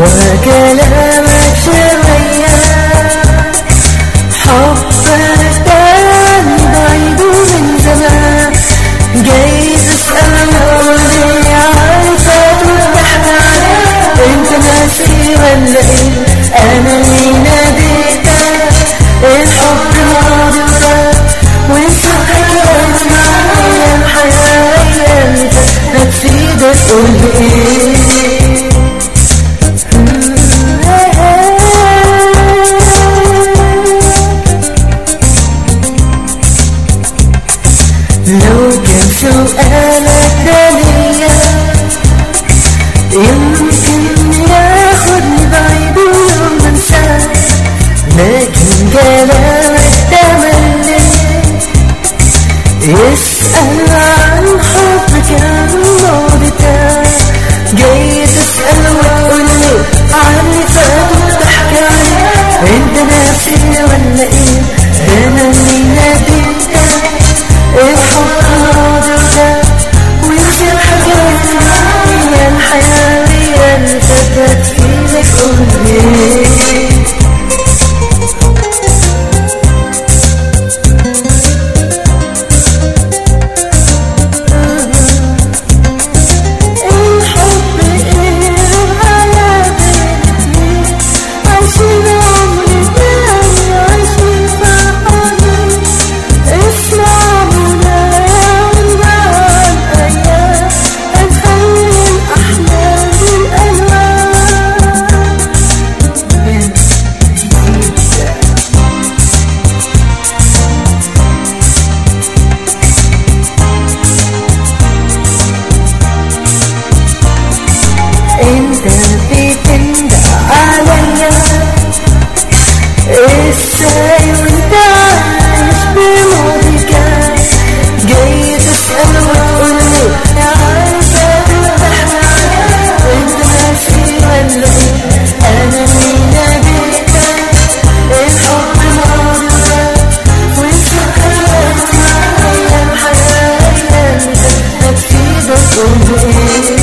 وكلامك شوية حبك تاني بعيد من زمان جاي تسأل قولي عارفة تفتح انت ناسي ولا ايه انا اللي ناديتك الحب ماضي وفات وانسى حكاية معايا الحياة اللي فاتت هتفيدك قولي ايه لو كان سؤالك ده ليا يمكن ياخدني بعيد ويوم انساك لكن كلامك تملي يسأل عن حب كان الماضي بتاعك جاي تسأل وتقولي عني فات تحكي عني انت ناسي ولا ايه انا اللي ناديتك الحب ماضي وفات وانسى الحاجات معايا الحياة هي اللي فاتت فيك قولي الحب ايه على بالي عايشين عمري تاني عايشين فرحانين اسمع منايا ونبان ايام هنخلي الاحلام بالالوان انت بتندى عليا ازاي وانت عايش بماضي كان جاي تسأل وتقولي عايزة تفتح انت ناسي ولا ايه انا اللي ناديتك الحب ماضي وفات وانسى حياتي معايا الحياة اللي فاتت هتفيدك قولي ايه